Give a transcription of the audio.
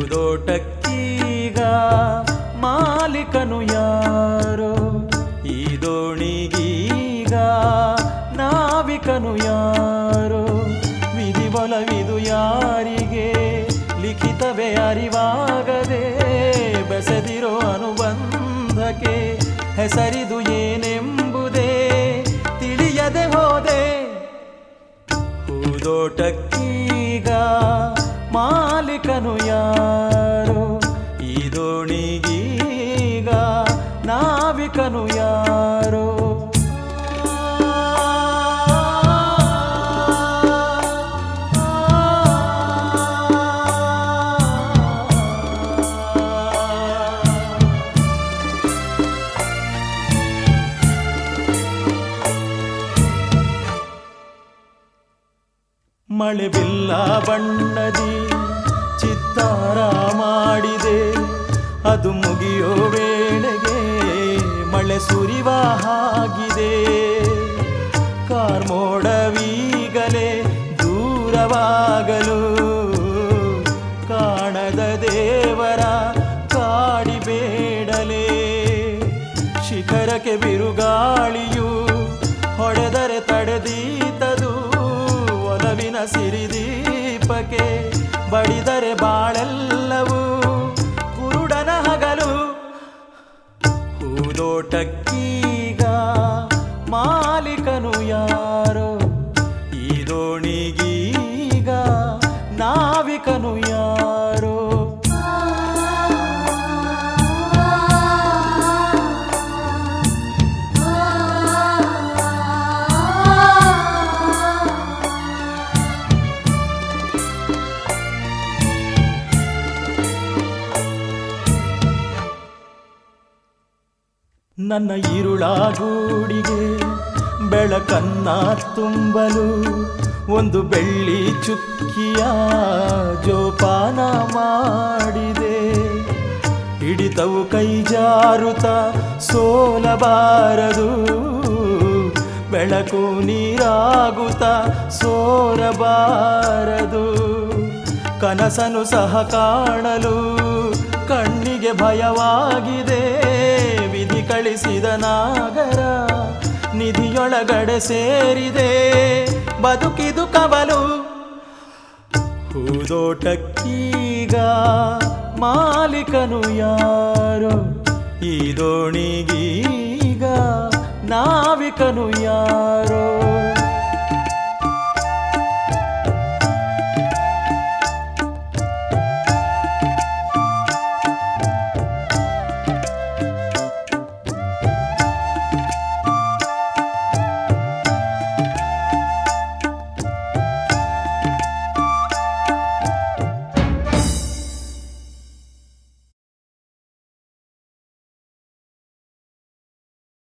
ಹೂದೋಟಕ್ಕೀಗ ಮಾಲೀಕನು ಯಾರೋ ಈ ದೋಣಿಗೀಗ ನಾವಿಕನು ಯಾರೋ ವಿಧಿ ಒಲವಿದು ಯಾರಿಗೆ ಲಿಖಿತವೇ ಅರಿವಾಗದೆ ಬೆಸೆದಿರೋ ಅನುಬಂಧಕ್ಕೆ ಹೆಸರಿದು ಏನೆಂಬುದೇ ತಿಳಿಯದೆ ಹೋದೆ ಹೂದೋಟಕ್ಕೀಗ ಮಾಲೀಕನು ಯಾರೋ ಈ ದೋಣಿಗೀಗ ನಾವಿಕನು ಯಾರೋ ಮಳೆ ಬಿಲ್ಲ ಬಣ್ಣದಿ ಚಿತ್ತಾರ ಮಾಡಿದೆ ಅದು ಮುಗಿಯೋ ವೇಳೆಗೆ ಮಳೆ ಸುರಿವ ಹಾಗಿದೆ ಕಾರ್ಮೋಡವೀಗಲೇ ದೂರವಾಗಲು ಕಾಣದ ದೇವರ ಕಾಡಿಬೇಡಲೇ ಶಿಖರಕ್ಕೆ ಬಿರುಗಾಳಿಯು ಹೊಡೆದರೆ ತಡೆದೀತದು ಒಲವಿನ ಸಿರಿದೀಪಕ್ಕೆ ಬಡಿದರೆ ಬಾಳೆಲ್ಲವೂ ಕುರುಡನ ಹಗಲು ಹೂದೋಟಕ್ಕೀಗ ಮಾಲೀಕನು ಯಾರೋ ಈ ದೋಣಿಗೀಗ ನಾವಿಕನು ಯಾರೋ ನನ್ನ ಇರುಳಾಗೂಡಿಗೆ ಬೆಳಕನ್ನ ತುಂಬಲು ಒಂದು ಬೆಳ್ಳಿ ಚುಕ್ಕಿಯ ಜೋಪಾನ ಮಾಡಿದೆ ಹಿಡಿತವು ಕೈ ಜಾರುತ್ತ ಸೋಲಬಾರದು ಬೆಳಕು ನೀರಾಗುತ್ತ ಸೋರಬಾರದು ಕನಸನು ಸಹ ಕಾಣಲು ಕಣ್ಣಿಗೆ ಭಯವಾಗಿದೆ ವಿಧಿ ಕಳಿಸಿದ ನಾಗರ ನಿಧಿಯೊಳಗಡೆ ಸೇರಿದೆ ಬದುಕಿದು ಕವಲು ಹೂದೋಟಕ್ಕೀಗ ಮಾಲೀಕನು ಯಾರೋ ಈ ದೋಣಿಗೀಗ ನಾವಿಕನು ಯಾರೋ